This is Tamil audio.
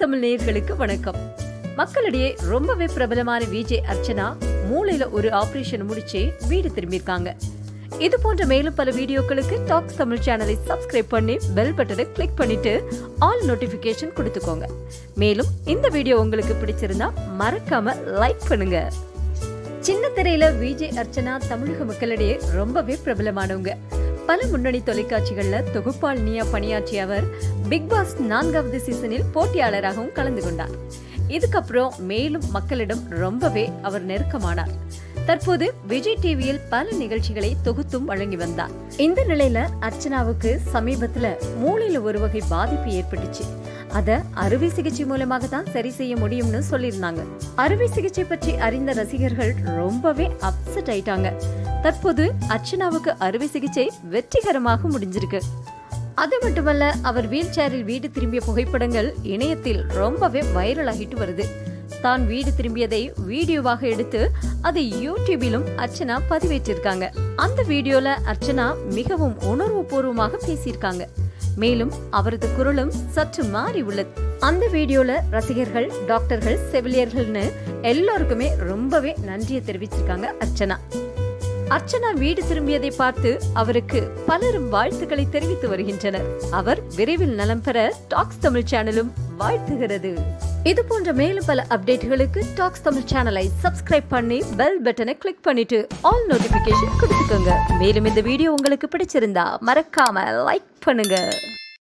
தமிழ் நேயர்களுக்கு வணக்கம் மக்களிடையே ரொம்பவே பிரபலமான விஜே அர்ச்சனா மூளையில ஒரு ஆபரேஷன் முடிச்சு வீடு திரும்பியிருக்காங்க இது போன்ற மேலும் பல வீடியோக்களுக்கு டாக்ஸ் தமிழ் சேனலை சப்ஸ்கிரைப் பண்ணி பெல் பட்டனை கிளிக் பண்ணிட்டு ஆல் நோட்டிபிகேஷன் கொடுத்துக்கோங்க மேலும் இந்த வீடியோ உங்களுக்கு பிடிச்சிருந்தா மறக்காம லைக் பண்ணுங்க சின்ன திரையில விஜய் அர்ச்சனா தமிழக மக்களிடையே ரொம்பவே பிரபலமானவங்க பல முன்னணி தொலைக்காட்சிகள்ல தொகுப்பாளினியா பணியாற்றிய அவர் பிக் பாஸ் நான்காவது சீசனில் போட்டியாளராகவும் கலந்து கொண்டார் இதுக்கப்புறம் மேலும் மக்களிடம் ரொம்பவே அவர் நெருக்கமானார் தற்போது விஜய் டிவியில் பல நிகழ்ச்சிகளை தொகுத்தும் வழங்கி வந்தார் இந்த நிலையில அர்ச்சனாவுக்கு சமீபத்துல மூளையில ஒரு வகை பாதிப்பு ஏற்பட்டுச்சு அத அறுவை சிகிச்சை மூலமாக தான் சரி செய்ய முடியும்னு சொல்லியிருந்தாங்க அறுவை சிகிச்சை பற்றி அறிந்த ரசிகர்கள் ரொம்பவே அப்செட் ஆயிட்டாங்க தற்போது அர்ச்சனாவுக்கு அறுவை சிகிச்சை வெற்றிகரமாக முடிஞ்சிருக்கு அது மட்டுமல்ல அவர் வீல் சேரில் வீடு திரும்பிய புகைப்படங்கள் இணையத்தில் ரொம்பவே வைரல் ஆகிட்டு வருது தான் வீடு திரும்பியதை வீடியோவாக எடுத்து அதை யூடியூபிலும் அர்ச்சனா பதிவேற்றிருக்காங்க அந்த வீடியோல அர்ச்சனா மிகவும் உணர்வு பூர்வமாக பேசியிருக்காங்க மேலும் அவரது குரலும் சற்று மாறி உள்ளது அந்த வீடியோல ரசிகர்கள் டாக்டர்கள் செவிலியர்கள்னு எல்லாருக்குமே ரொம்பவே நன்றியை தெரிவிச்சிருக்காங்க அர்ச்சனா அர்ச்சனா வீடு திரும்பியதை பார்த்து அவருக்கு பலரும் வாழ்த்துக்களை தெரிவித்து வருகின்றனர் அவர் விரைவில் நலம் பெற டாக்ஸ் தமிழ் சேனலும் வாழ்த்துகிறது இது போன்ற மேலும் பல அப்டேட்டுகளுக்கு டாக்ஸ் தமிழ் சேனலை சப்ஸ்கிரைப் பண்ணி பெல் பட்டனை கிளிக் பண்ணிட்டு ஆல் நோட்டிபிகேஷன் கொடுத்துக்கோங்க மேலும் இந்த வீடியோ உங்களுக்கு பிடிச்சிருந்தா மறக்காம லைக் பண்ணுங்க